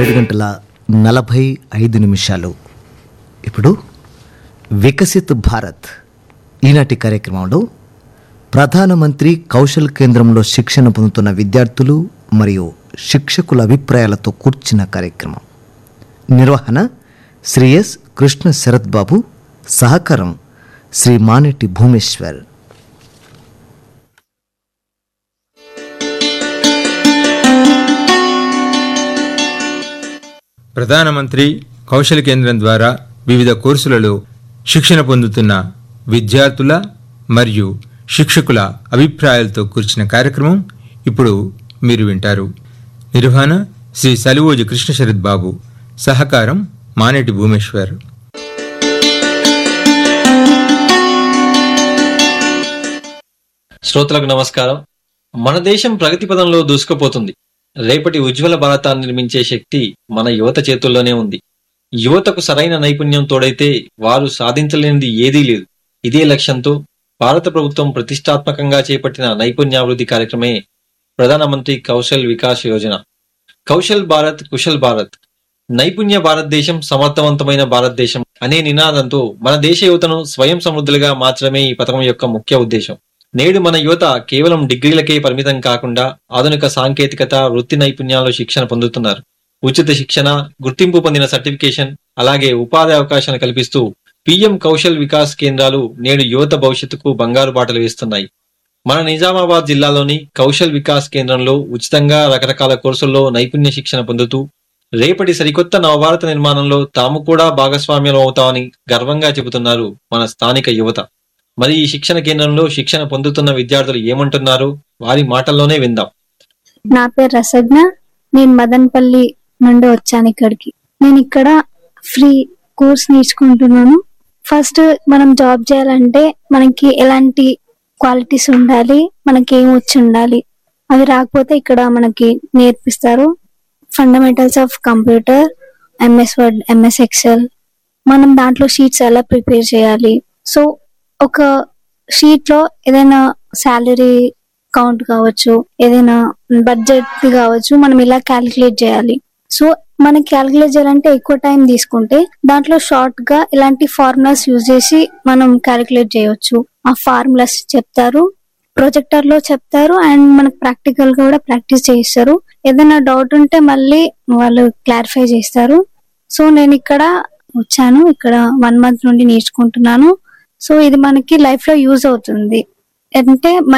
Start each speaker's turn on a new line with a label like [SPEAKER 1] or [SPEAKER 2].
[SPEAKER 1] ఏడు గంటల నలభై ఐదు నిమిషాలు ఇప్పుడు వికసిత్ భారత్ ఈనాటి కార్యక్రమంలో ప్రధానమంత్రి కౌశల్ కేంద్రంలో శిక్షణ పొందుతున్న విద్యార్థులు మరియు శిక్షకుల అభిప్రాయాలతో కూర్చిన కార్యక్రమం నిర్వహణ శ్రీ ఎస్ కృష్ణ శరత్ బాబు సహకారం శ్రీ మానెట్టి భూమేశ్వర్
[SPEAKER 2] ప్రధానమంత్రి కౌశల్ కేంద్రం ద్వారా వివిధ కోర్సులలో శిక్షణ పొందుతున్న విద్యార్థుల మరియు శిక్షకుల అభిప్రాయాలతో కూర్చిన కార్యక్రమం ఇప్పుడు మీరు వింటారు నిర్వహణ శ్రీ సలివోజు కృష్ణ శరత్ బాబు సహకారం మానేటి భూమేశ్వర్
[SPEAKER 3] శ్రోతలకు నమస్కారం మన దేశం ప్రగతి పదంలో దూసుకుపోతుంది రేపటి ఉజ్వల భారతాన్ని నిర్మించే శక్తి మన యువత చేతుల్లోనే ఉంది యువతకు సరైన నైపుణ్యం తోడైతే వారు సాధించలేనిది ఏదీ లేదు ఇదే లక్ష్యంతో భారత ప్రభుత్వం ప్రతిష్టాత్మకంగా చేపట్టిన నైపుణ్యాభివృద్ధి కార్యక్రమే ప్రధానమంత్రి కౌశల్ వికాస్ యోజన కౌశల్ భారత్ కుశల్ భారత్ నైపుణ్య భారతదేశం సమర్థవంతమైన భారతదేశం అనే నినాదంతో మన దేశ యువతను స్వయం సమృద్ధులుగా మార్చడమే ఈ పథకం యొక్క ముఖ్య ఉద్దేశం నేడు మన యువత కేవలం డిగ్రీలకే పరిమితం కాకుండా ఆధునిక సాంకేతికత వృత్తి నైపుణ్యాల్లో శిక్షణ పొందుతున్నారు ఉచిత శిక్షణ గుర్తింపు పొందిన సర్టిఫికేషన్ అలాగే ఉపాధి అవకాశాలు కల్పిస్తూ పీఎం కౌశల్ వికాస్ కేంద్రాలు నేడు యువత భవిష్యత్తుకు బంగారు బాటలు వేస్తున్నాయి మన నిజామాబాద్ జిల్లాలోని కౌశల్ వికాస్ కేంద్రంలో ఉచితంగా రకరకాల కోర్సుల్లో నైపుణ్య శిక్షణ పొందుతూ రేపటి సరికొత్త నవభారత నిర్మాణంలో తాము కూడా భాగస్వామ్యం అవుతామని గర్వంగా చెబుతున్నారు మన స్థానిక యువత మరి ఈ శిక్షణ కేంద్రంలో శిక్షణ పొందుతున్న విద్యార్థులు ఏమంటున్నారు వారి మాటల్లోనే విందాం
[SPEAKER 4] నా పేరు రసజ్ఞ నేను మదన్పల్లి నుండి వచ్చాను ఇక్కడికి నేను ఇక్కడ ఫ్రీ కోర్స్ నేర్చుకుంటున్నాను ఫస్ట్ మనం జాబ్ చేయాలంటే మనకి ఎలాంటి క్వాలిటీస్ ఉండాలి మనకి ఏం వచ్చి ఉండాలి అవి రాకపోతే ఇక్కడ మనకి నేర్పిస్తారు fundamentals of computer MS Word MS Excel మనం దాంట్లో షీట్స్ ఎలా ప్రిపేర్ చేయాలి సో ఒక షీట్ లో ఏదైనా శాలరీ కౌంట్ కావచ్చు ఏదైనా బడ్జెట్ కావచ్చు మనం ఇలా క్యాలిక్యులేట్ చేయాలి సో మనకి క్యాలిక్యులేట్ చేయాలంటే ఎక్కువ టైం తీసుకుంటే దాంట్లో షార్ట్ గా ఇలాంటి ఫార్ములాస్ యూజ్ చేసి మనం క్యాలిక్యులేట్ చేయొచ్చు ఆ ఫార్ములాస్ చెప్తారు ప్రొజెక్టర్ లో చెప్తారు అండ్ మనకు ప్రాక్టికల్ గా కూడా ప్రాక్టీస్ చేయిస్తారు ఏదైనా డౌట్ ఉంటే మళ్ళీ వాళ్ళు క్లారిఫై చేస్తారు సో నేను ఇక్కడ వచ్చాను ఇక్కడ వన్ మంత్ నుండి నేర్చుకుంటున్నాను సో ఇది మనకి లైఫ్ లో యూజ్ అవుతుంది అంటే మన